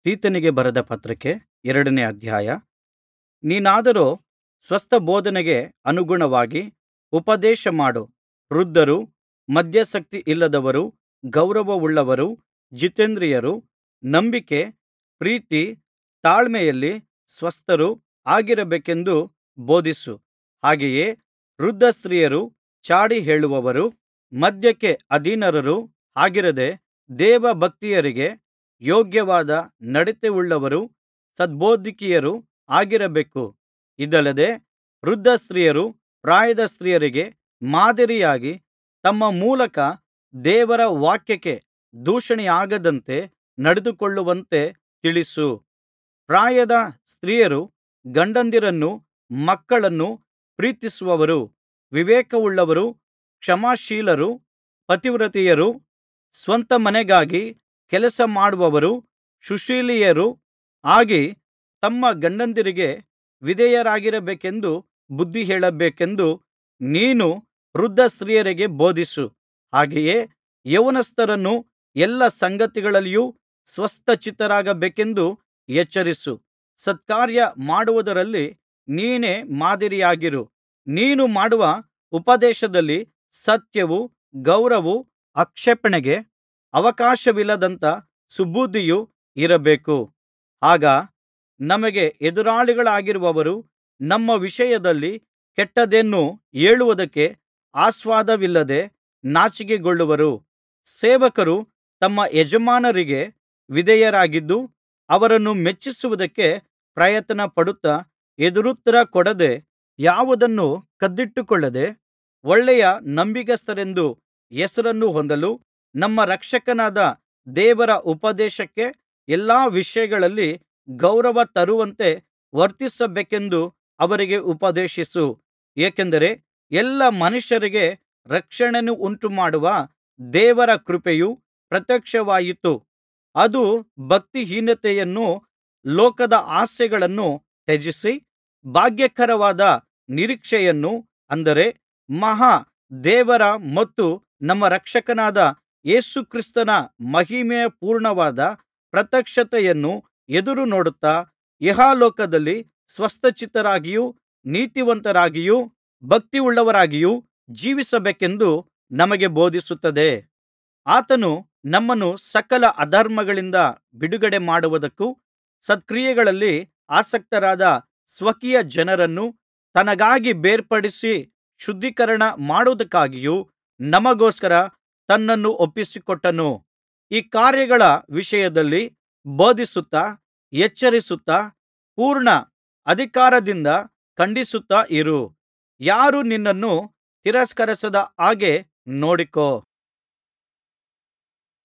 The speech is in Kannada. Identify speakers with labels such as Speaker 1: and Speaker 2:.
Speaker 1: ತೀತನಿಗೆ ಬರೆದ ಪತ್ರಕ್ಕೆ ಎರಡನೇ ಅಧ್ಯಾಯ ನೀನಾದರೋ ಸ್ವಸ್ಥಬೋಧನೆಗೆ ಅನುಗುಣವಾಗಿ ಉಪದೇಶಮಾಡು ವೃದ್ಧರು ಮದ್ಯಾಸಕ್ತಿಯಿಲ್ಲದವರು ಗೌರವವುಳ್ಳವರು ಜಿತೇಂದ್ರಿಯರು ನಂಬಿಕೆ ಪ್ರೀತಿ ತಾಳ್ಮೆಯಲ್ಲಿ ಸ್ವಸ್ಥರು ಆಗಿರಬೇಕೆಂದು ಬೋಧಿಸು ಹಾಗೆಯೇ ವೃದ್ಧ ಸ್ತ್ರೀಯರು ಚಾಡಿ ಹೇಳುವವರು ಮದ್ಯಕ್ಕೆ ಅಧೀನರು ಆಗಿರದೆ ದೇವಭಕ್ತೆಯರಿಗೆ ಯೋಗ್ಯವಾದ ನಡತೆಯುಳ್ಳವರು ಸದ್ಬೋಧಕಿಯರು ಆಗಿರಬೇಕು ಇದಲ್ಲದೆ ವೃದ್ಧ ಸ್ತ್ರೀಯರು ಪ್ರಾಯದ ಸ್ತ್ರೀಯರಿಗೆ ಮಾದರಿಯಾಗಿ ತಮ್ಮ ಮೂಲಕ ದೇವರ ವಾಕ್ಯಕ್ಕೆ ದೂಷಣೆಯಾಗದಂತೆ ನಡೆದುಕೊಳ್ಳುವಂತೆ ತಿಳಿಸು ಪ್ರಾಯದ ಸ್ತ್ರೀಯರು ಗಂಡಂದಿರನ್ನೂ ಮಕ್ಕಳನ್ನೂ ಪ್ರೀತಿಸುವವರು ವಿವೇಕವುಳ್ಳವರು ಕ್ಷಮಾಶೀಲರು ಪತಿವ್ರತೆಯರು ಸ್ವಂತ ಮನೆಗಾಗಿ ಕೆಲಸ ಮಾಡುವವರು ಸುಶೀಲೆಯರು ಆಗಿ ತಮ್ಮ ಗಂಡಂದಿರಿಗೆ ವಿಧೇಯರಾಗಿರಬೇಕೆಂದು ಬುದ್ಧಿಹೇಳಬೇಕೆಂದು ನೀನು ವೃದ್ಧ ಸ್ತ್ರೀಯರಿಗೆ ಬೋಧಿಸು ಹಾಗೆಯೇ ಯೌವನಸ್ಥರನ್ನು ಎಲ್ಲಾ ಸಂಗತಿಗಳಲ್ಲಿಯೂ ಸ್ವಸ್ಥಚಿತ್ತರಾಗಬೇಕೆಂದು ಎಚ್ಚರಿಸು ಸತ್ಕಾರ್ಯ ಮಾಡುವುದರಲ್ಲಿ ನೀನೇ ಮಾದರಿಯಾಗಿರು ನೀನು ಮಾಡುವ ಉಪದೇಶದಲ್ಲಿ ಸತ್ಯವೂ ಗೌರವವೂ ಆಕ್ಷೇಪಣೆಗೆ ಅವಕಾಶವಿಲ್ಲದಂಥ ಸುಬುದ್ಧಿಯೂ ಇರಬೇಕು ಆಗ ನಮಗೆ ಎದುರಾಳಿಗಳಾಗಿರುವವರು ನಮ್ಮ ವಿಷಯದಲ್ಲಿ ಕೆಟ್ಟದ್ದೇನೂ ಹೇಳುವುದಕ್ಕೆ ಆಸ್ಪದವಿಲ್ಲದೆ ನಾಚಿಕೆಗೊಳ್ಳುವರು ಸೇವಕರು ತಮ್ಮ ಯಜಮಾನರಿಗೆ ವಿಧೇಯರಾಗಿದ್ದು ಅವರನ್ನು ಮೆಚ್ಚಿಸುವುದಕ್ಕೆ ಪ್ರಯತ್ನಪಡುತ್ತಾ ಎದುರುತ್ತರ ಕೊಡದೆ ಯಾವುದನ್ನೂ ಕದ್ದಿಟ್ಟುಕೊಳ್ಳದೆ ಒಳ್ಳೆಯ ನಂಬಿಗಸ್ತರೆಂದು ಹೆಸರನ್ನು ಹೊಂದಲು ನಮ್ಮ ರಕ್ಷಕನಾದ ದೇವರ ಉಪದೇಶಕ್ಕೆ ಎಲ್ಲಾ ವಿಷಯಗಳಲ್ಲಿ ಗೌರವ ತರುವಂತೆ ವರ್ತಿಸಬೇಕೆಂದು ಅವರಿಗೆ ಉಪದೇಶಿಸು ಏಕೆಂದರೆ ಎಲ್ಲಾ ಮನುಷ್ಯರಿಗೆ ರಕ್ಷಣೆಯನ್ನುಂಟುಮಾಡುವ ದೇವರ ಕೃಪೆಯು ಪ್ರತ್ಯಕ್ಷವಾಯಿತು ಅದು ಭಕ್ತಿಹೀನತೆಯನ್ನೂ ಲೋಕದ ಆಸೆಗಳನ್ನೂ ತ್ಯಜಿಸಿ ಭಾಗ್ಯಕರವಾದ ನಿರೀಕ್ಷೆಯನ್ನು ಅಂದರೆ ಮಹಾ ದೇವರ ಮತ್ತು ನಮ್ಮ ರಕ್ಷಕನಾದ ಯೇಸು ಕ್ರಿಸ್ತನ ಮಹಿಮೆಯ ಪೂರ್ಣವಾದ ಪ್ರತ್ಯಕ್ಷತೆಯನ್ನು ಎದುರುನೋಡುತ್ತಾ ಇಹಲೋಕದಲ್ಲಿ ಸ್ವಸ್ಥಚಿತ್ತರಾಗಿಯೂ ನೀತಿವಂತರಾಗಿಯೂ ಭಕ್ತಿಯುಳ್ಳವರಾಗಿಯೂ ಜೀವಿಸಬೇಕೆಂದು ನಮಗೆ ಬೋಧಿಸುತ್ತದೆ ಆತನು ನಮ್ಮನ್ನು ಸಕಲ ಅಧರ್ಮಗಳಿಂದ ಬಿಡುಗಡೆ ಮಾಡುವುದಕ್ಕೂ ಸತ್ಕ್ರಿಯೆಗಳಲ್ಲಿ ಆಸಕ್ತರಾದ ಸ್ವಕೀಯ ಜನರನ್ನು ತನಗಾಗಿ ಬೇರ್ಪಡಿಸಿ ಶುದ್ಧೀಕರಣ ಮಾಡುವುದಕ್ಕಾಗಿಯೂ ನಮಗೋಸ್ಕರ ತನ್ನನ್ನು ಒಪ್ಪಿಸಿಕೊಟ್ಟನು ಈ ಕಾರ್ಯಗಳ ವಿಷಯದಲ್ಲಿ ಬೋಧಿಸುತ್ತಾ ಎಚ್ಚರಿಸುತ್ತಾ ಪೂರ್ಣ ಅಧಿಕಾರದಿಂದ ಖಂಡಿಸುತ್ತಾ ಇರು ಯಾರೂ ನಿನ್ನನ್ನು ತಿರಸ್ಕರಿಸದ ಹಾಗೆ ನೋಡಿಕೋ